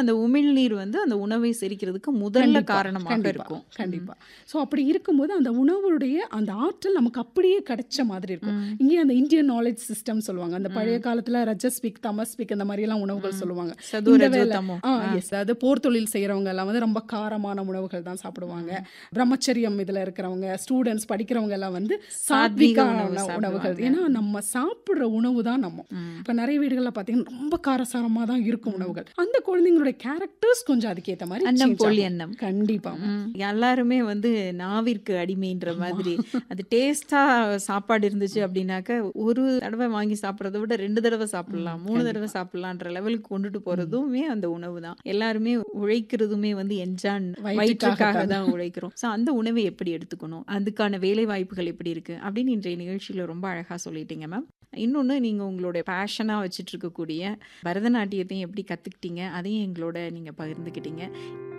அந்த உமிழ்நீர் வந்து அந்த உணவை செரிக்கிறதுக்கு முதல்ல கண்டிப்பா, காரணமாக கண்டிப்பா, இருக்கும் கண்டிப்பா. ஸோ அப்படி இருக்கும்போது அந்த உணவுடைய அந்த ஆற்றல் நமக்கு அப்படியே கிடைச்ச மாதிரி இருக்கும். இங்கே அந்த இந்தியன் நாலேஜ் சிஸ்டம் சொல்லுவாங்க. அந்த பழைய காலத்துல ரஜஸ்பிக், தமஸ்பிக் அந்த மாதிரியெல்லாம் உணவுகள் சொல்லுவாங்க. சதுர இந்த வேளை ஜோதமோ. ஆ எஸ் அதாவது போர் தொழில் செய்கிறவங்க எல்லாம் வந்து ரொம்ப காரமான உணவுகள் தான் சாப்பிடுவாங்க. பிரம்மச்சரியம் இதில் இருக்கிறவங்க ஸ்டூடெண்ட்ஸ் படிக்கிறவங்க எல்லாம் வந்து சாத்வீக சாத்விகான உணவு உணவுகள் சாப்பிடுவாங்க. ஏன்னா நம்ம சாப்பிட்ற உணவு தான் நம்ம இப்போ நிறைய வீடுகளில் பார்த்தீங்கன்னா ரொம்ப காரசாரமாக தான் இருக்கும் உணவுகள் அந்த குழந்தைங்களுடைய கேரக்டர்ஸ் கொஞ்சம் அதுக்கேற்ற மாதிரி அன்னம் change போலி ஆகும். அன்னம் கண்டிப்பா ம். எல்லாருமே வந்து நாவிற்கு அடிமைன்ற மாதிரி அது டேஸ்டா சாப்பாடு இருந்துச்சு அப்படின்னாக்க ஒரு தடவை வாங்கி சாப்பிட்றத விட ரெண்டு தடவை சாப்பிடலாம் மூணு தடவை சாப்பிடலான்ற லெவலுக்கு கொண்டுட்டு போறதுமே அந்த உணவு தான் எல்லாருமே உழைக்கிறதுமே வந்து என்ஜான் வயிற்றுக்காக வயிற்றுக்காக தான். தான் உழைக்கிறோம் ஸோ அந்த உணவை எப்படி எடுத்துக்கணும் அதுக்கான வேலை வாய்ப்புகள் எப்படி இருக்கு அப்படின்னு இன்றைய நிகழ்ச்சியில ரொம்ப அழகா சொல்லிட்டீங்க மேம் இன்னொன்று நீங்கள் உங்களுடைய பேஷனாக வச்சுட்டு இருக்கக்கூடிய பரதநாட்டியத்தையும் எப்படி கற்றுக்கிட்டீங்க அதையும் எங்களோட நீங்கள் பகிர்ந்துக்கிட்டீங்க